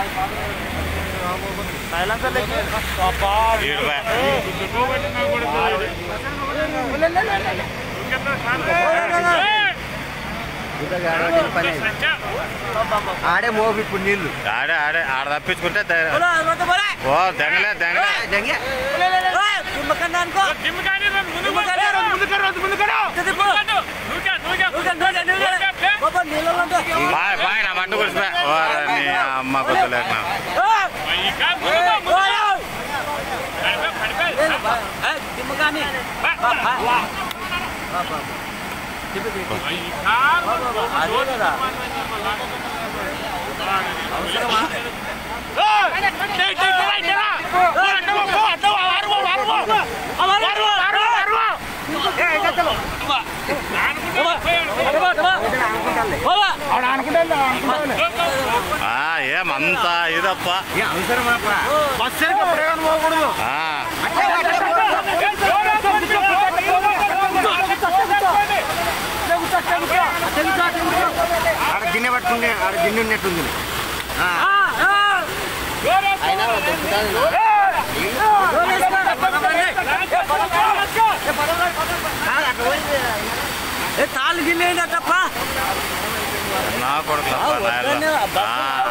ఆడే మోపు ఇప్పుడు నీళ్లు ఆడే ఆడే ఆడ తప్పించుకుంటే ద- ఓ దెంగలే దెంగలే బాయ్ బాయ్ నా మంట కురిసిపోయా ఓ నీ అమ్మ కుదలేక ఆ, ఏమంత ఇదప్ప అవసరమాపా ఆ, ఆడ గిన్నె పట్టుకుంటే ఆడ గిన్నె ఉన్నట్టుంది తాళ్ళు గిన్నె తప్ప నా కొడుకు తప్ప నాయన. ఆ,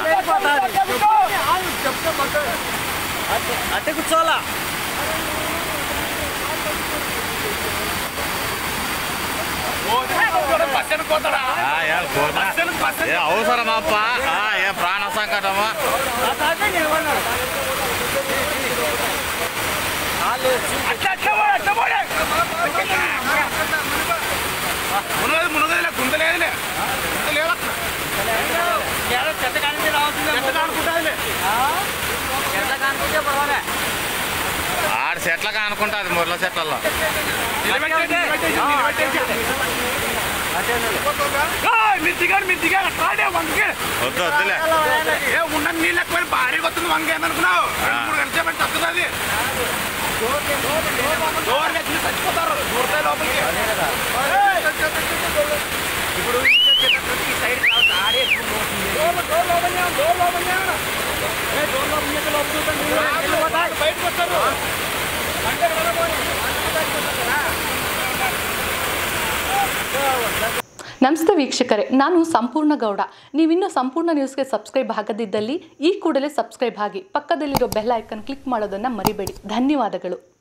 అట్టే కూర్చోవాలా ఆ, ఏ కోరుతా? ఏ అవసరమప్ప ఆ, ఏ ప్రాణ సంకటమా మునగదులే గుంతలేదులే చెత్త కానించి రావాల్సిందే చెత్త కానిపించే పర్వాలే ఆడ చెట్ల కానుకుంటుంది ముర్ల చెట్లలో మీరు దిగాడు మీరు దిగాడు కాడే వంకే వద్దు వద్దులే ఏ ఉన్న నీళ్ళు ఎక్కువ భారీగా వస్తుంది వంక ఏమనుకున్నావు రెండు మూడు గంటలు పెట్టి వస్తుంది డోర్ వేసి చచ్చిపోతారు దూరతాయి లోపలికి ఇప్పుడు ఈ సైడ్ కావచ్చు ఆడే డోర్ డోర్ లోపల డోర్ లోపల ఏ డోర్ లోపల లోపల బయటకు వస్తారు అంటే ನಮಸ್ತೆ ವೀಕ್ಷಕರೇ ನಾನು ಸಂಪೂರ್ಣ ಗೌಡ ನೀವಿನ್ನೂ ಸಂಪೂರ್ಣ ನ್ಯೂಸ್ಗೆ ಸಬ್ಸ್ಕ್ರೈಬ್ ಆಗದಿದ್ದಲ್ಲಿ ಈ ಕೂಡಲೇ ಸಬ್ಸ್ಕ್ರೈಬ್ ಆಗಿ ಪಕ್ಕದಲ್ಲಿರೋ ಬೆಲ್ ಐಕನ್ ಕ್ಲಿಕ್ ಮಾಡೋದನ್ನು ಮರಿಬೇಡಿ ಧನ್ಯವಾದಗಳು